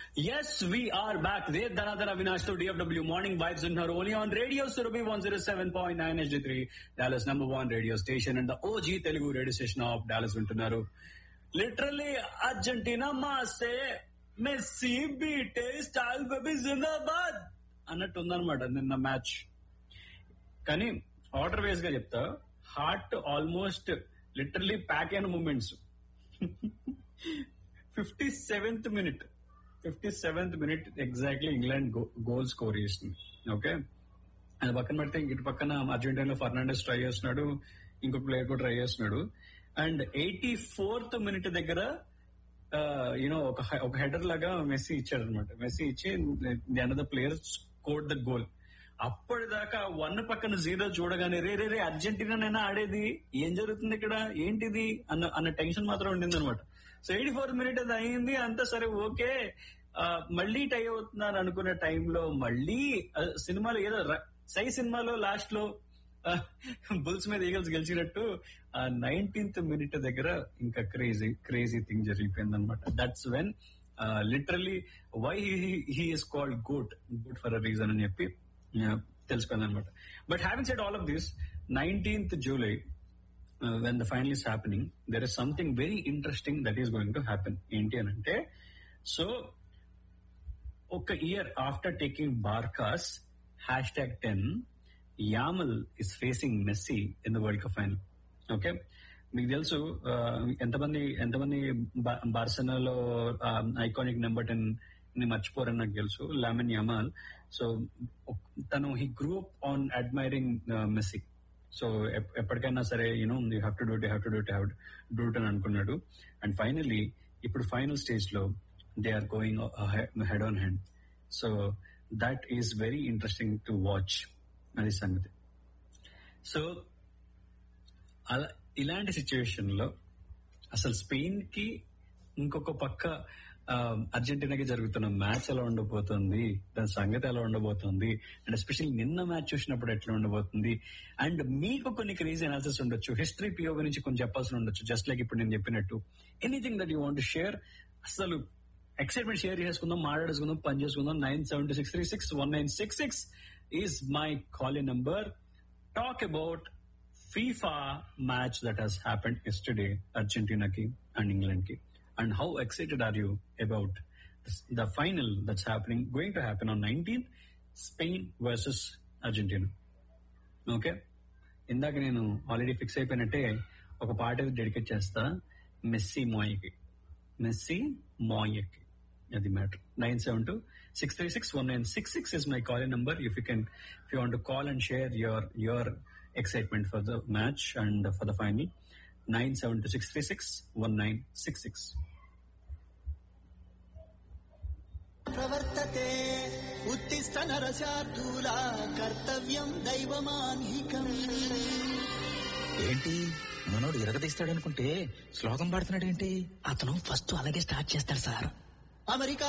Yes, we are back. They Dhanadhana Vinash to DFW Morning Vibes in her only on Radio Surabhi 107.9 HD3, Dallas number one radio station and the OG Telugu radio station of Dallas వింటున్నారు literally Argentina మాసే Messi బీటే స్టాల్ baby జిందాబాద్ అన్నట్టు ఉందన్నమాట నిన్న match కానీ order wise గా చెప్తా హార్ట్ ఆల్మోస్ట్ లిటరలీ ప్యాక్ అయిన moments fifty seventh minute fifty seventh minute exactly England goal score చేసింది ఓకే అది పక్కన పెడితే ఇటు పక్కన అర్జెంటీనా ఫర్నాండెస్ ట్రై చేస్తున్నాడు ఇంకొక ప్లేయర్ కూడా ట్రై చేస్తున్నాడు అండ్ ఎయిటీ ఫోర్త్ మినిట్ దగ్గర యూనో ఒక హె- ఒక హెడర్ లాగా మెస్సీ ఇచ్చాడు అనమాట మెస్సీ ఇచ్చి the another player score the goal అప్పటిదాకా వన్ పక్కన జీరో చూడగానే రే రే రే అర్జెంటీనానైనా ఆడేది ఏం జరుగుతుంది ఇక్కడ ఏంటిది అన్న అన్న టెన్షన్ మాత్రం ఉండింది అనమాట సో ఎయిటీ ఫోర్ మినిట్ అది అయింది అంతా సరే ఓకే ఆ, మళ్ళీ టై అవుతున్నారు అనుకున్న టైంలో మళ్ళీ ఆ, సినిమాలో ఏదో ర- సై సినిమాలో లాస్ట్ లో బుల్స్ మీద ఈగల్స్ గెలిచినట్టు ఆ నైన్టీన్త్ మినిట్ దగ్గర ఇంకా క్రేజీ క్రేజీ థింగ్ జరిగిపోయింది అనమాట that's when literally why he's called good good for a reason అని చెప్పి తెలుసుకుంది అనమాట but having said all of this nineteenth July when the final is happening there is something very interesting that is going to happen ఏంటి అని అంటే so ఒక year after taking Barca's hashtag ten Yamal is facing Messi in the world cup final okay మీకు తెలుసు ఆ, ఎంతమంది ఎంతమంది బా- బార్సెలోనాలో ఐకానిక్ నెంబర్ టెన్ ని మర్చిపోరని నాకు తెలుసు లామిన్ యమాల్ సో తను he group on admiring Messi so ఎప్- ఎప్పటికైనా సరే you know you have to do it have to do it have do it అని అనుకున్నాడు అండ్ ఫైనలీ ఇప్పుడు ఫైనల్ స్టేజ్ లో they are going head on hand so that is very interesting to watch అది సంగతి so అలా ఇలాంటి situation లో అసలు స్పెయిన్ కి ఇంకొక పక్క ఆ, అర్జెంటీనాకి జరుగుతున్న మ్యాచ్ ఎలా ఉండబోతుంది దాని సంగతి ఎలా ఉండబోతుంది అండ్ ఎస్పెషల్లీ నిన్న మ్యాచ్ చూసినప్పుడు ఎట్లా ఉండబోతుంది అండ్ మీకు కొన్ని క్రేజీ అనాలిసిస్ ఉండొచ్చు హిస్టరీ పిఓ గురించి కొన్ని చెప్పాల్సి ఉండొచ్చు జస్ట్ లైక్ ఇప్పుడు నేను చెప్పినట్టు anything that you want share అసలు ఎక్సైట్మెంట్ షేర్ చేసుకుందాం మాట్లాడేసుకుందాం పని చేసుకుందాం nine seven two six three six one nine six six is my call number talk about FIFA match that has happened yesterday, Argentina ki and England ki, and how excited are you about this, the final that's happening, going to happen on 19th, Spain versus Argentina. Okay ఇందాక నేను already fix అయిపోయినట్టే ఒక పాట dedicate చేస్తా messy మోయకి Messi మోయకి అది matter nine seven two six three six one nine six six is my call number if you can if you want to call and share your your excitement for the match and for the final nine seven two six three six one nine six six ప్రవర్తతే ఉత్తిష్ట నరశార్దూలా కర్తవ్యం దైవమాన్హికం ఏంటి మనోడు ఇరగదీస్తాడనుకుంటే శ్లోకం పాడుతున్నాడేంటి అతను first అలాగే start చేస్తాడు సార్ అమెరికా